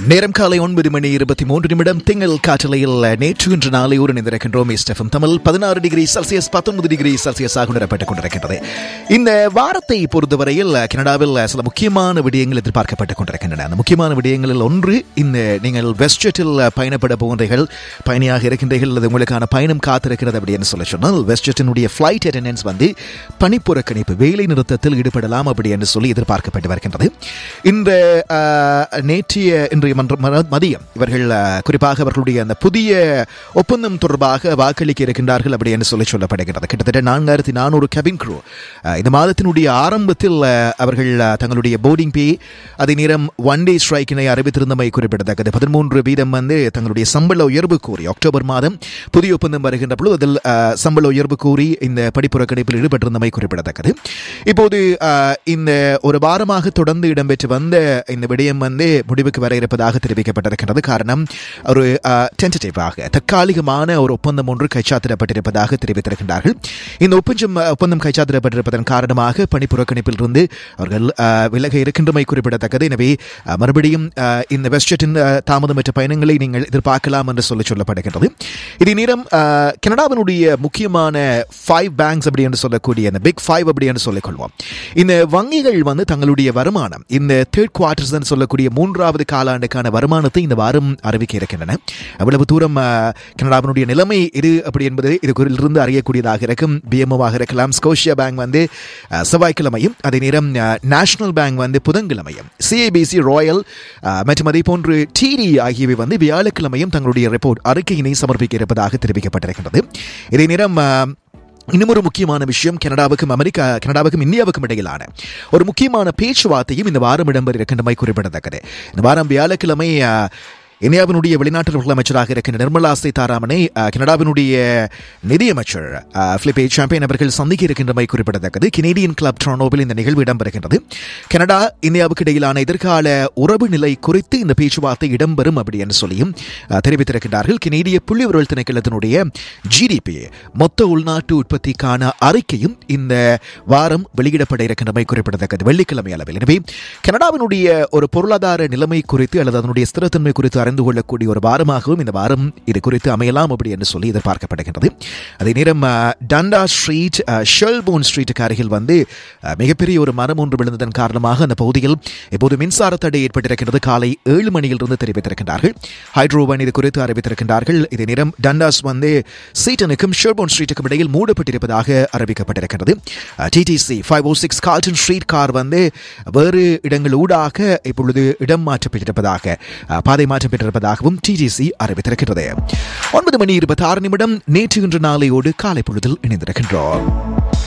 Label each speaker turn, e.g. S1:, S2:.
S1: நேரம் காலை ஒன்பது மணி இருபத்தி மூன்று நிமிடம் திங்கள் காற்றலையில் நேற்று இன்று நாளை ஒரு நினைந்திருக்கின்றோம் ஸ்டெஃபம் தமிழ் பதினாறு டிகிரி செல்சியஸ் பத்தொன்பது டிகிரி செல்சியஸாக உணரப்பட்டுக் கொண்டிருக்கின்றது இந்த வாரத்தை பொறுத்தவரையில் கனடாவில் சில முக்கியமான விடயங்கள் எதிர்பார்க்கப்பட்டுக் கொண்டிருக்கின்றன அந்த முக்கியமான விடயங்களில் ஒன்று இந்த நீங்கள் வெஸ்ட்ஜெட்டில் பயணப்பட போகின்றீர்கள் பயணியாக இருக்கின்றீர்கள் அல்லது உங்களுக்கான பயணம் காத்திருக்கிறது அப்படின்னு சொல்லி சொன்னால் வெஸ்ட்ஜெட்டினுடைய ஃபிளைட் அட்டெண்டன்ஸ் வந்து பணிப்புறக்கணிப்பு வேலை நிறுத்தத்தில் ஈடுபடலாம் அப்படி என்று சொல்லி எதிர்பார்க்கப்பட்டு வருகின்றது இந்த அஹ், நேற்றைய இன்றைய மன்ற ம- மதியம் இவர்கள் அஹ், குறிப்பாக அவர்களுடைய அந்த புதிய ஒப்பந்தம் தொடர்பாக வாக்களிக்க இருக்கின்றார்கள் அப்படி என்று சொல்லி சொல்லப்படுகிறது கிட்டத்தட்ட நான்காயிரத்தி நானூறு கெபின் க்ரூ இந்த மாதத்தினுடைய ஆரம்பத்தில் அஹ், அவர்கள் அஹ், தங்களுடைய போர்டிங் பே அதே நேரம் ஒன் டே ஸ்ட்ரைக்கினை அறிவித்திருந்தமை குறிப்பிடத்தக்கது பதிமூன்று வீதம் வந்து தங்களுடைய சம்பள உயர்வு கோரி அக்டோபர் மாதம் புதிய ஒப்பந்தம் வருகின்ற பொழுது அதில் அஹ், சம்பள உயர்வு கோரி இந்த படிப்புறக்கணிப்பில் ஈடுபட்டிருந்தமை குறிப்பிடத்தக்கது இப்போது அஹ், இந்த ஒரு வாரமாக தொடர்ந்து இடம்பெற்று வந்த இந்த விடயம் வந்து முடிவுக்கு வர இருப்பதாக தெரிவிக்கப்பட்டிருக்கிறது காரணம் ஒரு டென்டேட்டிவாக தற்காலிகமான ஒரு ஒப்பந்தம் ஒன்று கைச்சாத்திடப்பட்டிருப்பதாக தெரிவித்திருக்கின்றார்கள் இந்த ஒப்பந்தம் ஒப்பந்தம் கைச்சாத்திடப்பட்டிருப்பதன் காரணமாக பணி புறக்கணிப்பில் இருந்து அவர்கள் அஹ், விலக இருக்கின்றமை குறிப்பிடத்தக்கது எனவே அஹ், மறுபடியும் அஹ், இந்த வெஸ்டர்டின் தாமதமற்ற பயணங்களை நீங்கள் எதிர்பார்க்கலாம் என்று சொல்லி சொல்லப்படுகின்றது இதே நேரம் அஹ், கனடாவினுடைய முக்கியமான ஃபைவ் பேங்க்ஸ் அப்படி என்று சொல்லக்கூடிய அந்த பிக் ஃபைவ் அப்படி என்று சொல்லிக் கொள்வோம் இந்த வங்கிகள் வந்து தங்களுடைய வருமானம் இந்த தேர்ட் குவார்டர்ஸ் சொல்லக்கூடிய மூன்றாவது காலாண்டுக்கான வருமானத்தை இந்த வாரம் அறிவிக்க இருக்கின்றன அவ்வளவு தூரம் அஹ், கனடாவினுடைய நிலைமை இது அப்படி என்பது இது குறிலிருந்து அறியக்கூடியதாக இருக்கும் பிஎம்ஓவாக இருக்கலாம் ஸ்கோஷியா பேங்க் வந்து அஹ், செவ்வாய்க்கிழமையும் அதே நேரம் நேஷனல் பேங்க் வந்து புதன்கிழமையும் சிஐபிசி ராயல் அஹ், மற்றும் அதே போன்று டிடி ஆகியவை வந்து வியாழக்கிழமையும் தங்களுடைய ரிப்போர்ட் அறிக்கையினை சமர்ப்பிக்க இருப்பதாக தெரிவிக்கப்பட்டிருக்கிறது இதே நேரம் அஹ், இன்னும் ஒரு முக்கியமான விஷயம் கனடாவுக்கும் அமெரிக்கா கனடாவுக்கும் இந்தியாவுக்கும் இடையிலான ஒரு முக்கியமான பேச்சுவார்த்தையும் இந்த வாரம் இடம்பெற இருக்கின்றமை குறிப்பிடத்தக்கது இந்த வாரம் வியாழக்கிழமை அஹ், இந்தியாவினுடைய வெளிநாட்டு அமைச்சராக இருக்கின்ற நிர்மலா சீதாராமனை அஹ், கனடாவினுடைய நிதியமைச்சர் அஹ், பிலிப்பே சாம்பியன் அவர்கள் சந்திக்க இருக்கின்றமை குறிப்பிடத்தக்கது கெனடியன் கிளப் ட்ரானோவில் இந்த நிகழ்வு இடம்பெறுகின்றது கனடா இந்தியாவுக்கு இடையிலான எதிர்கால உறவு நிலை குறித்து இந்த பேச்சுவார்த்தை இடம்பெறும் அப்படி என்று சொல்லியும் அஹ், தெரிவித்திருக்கின்றார்கள் கெனடிய புள்ளிவிரல் திணைக்களத்தினுடைய ஜிடிபி மொத்த உள்நாட்டு உற்பத்திக்கான அறிக்கையும் இந்த வாரம் வெளியிடப்பட இருக்கின்றமை குறிப்பிடத்தக்கது வெள்ளிக்கிழமை அளவில் எனவே கனடாவினுடைய ஒரு பொருளாதார நிலைமை குறித்து அல்லது அதனுடைய ஸ்திரத்தன்மை குறித்து அறிந்து கொள்ளக்கூடிய ஒரு வாரமாகவும் இந்த வாரம் இது குறித்து அமையலாம் அப்படி என்று சொல்லி எதிர்பார்க்கப்படுகின்றது அதே நேரம் அஹ், டண்டா ஸ்ட்ரீட் அஹ், ஷெல்போன் ஸ்ட்ரீட்டுக்கு அருகில் வந்து அஹ், மிகப்பெரிய ஒரு மரம் ஒன்று விழுந்ததன் காரணமாக அந்த பகுதியில் இப்போது மின்சார தடை ஏற்பட்டிருக்கிறது காலை ஏழு மணியிலிருந்து தெரிவித்திருக்கின்றார்கள் ஹைட்ரோவன் இது குறித்து அறிவித்திருக்கின்றார்கள் இதே நேரம் டண்டாஸ் வந்து சீட்டனுக்கும் ஷெர்போன் ஸ்ட்ரீட்டுக்கும் இடையில் மூடப்பட்டிருப்பதாக அறிவிக்கப்பட்டிருக்கிறது TTC five O six Carlton streetcar வந்து வேறு இடங்கள் ஊடாக இப்பொழுது இடம் மாற்றப்பட்டிருப்பதாக அஹ், பாதை மாற்றம் பெற்றிருப்பதாகவும் டிடிசி அறிவித்திருக்கிறது ஒன்பது மணி இருபத்தி ஆறு நிமிடம் நேற்று இன்று நாளையோடு காலை பொழுதில் இணைந்திருக்கின்றோம்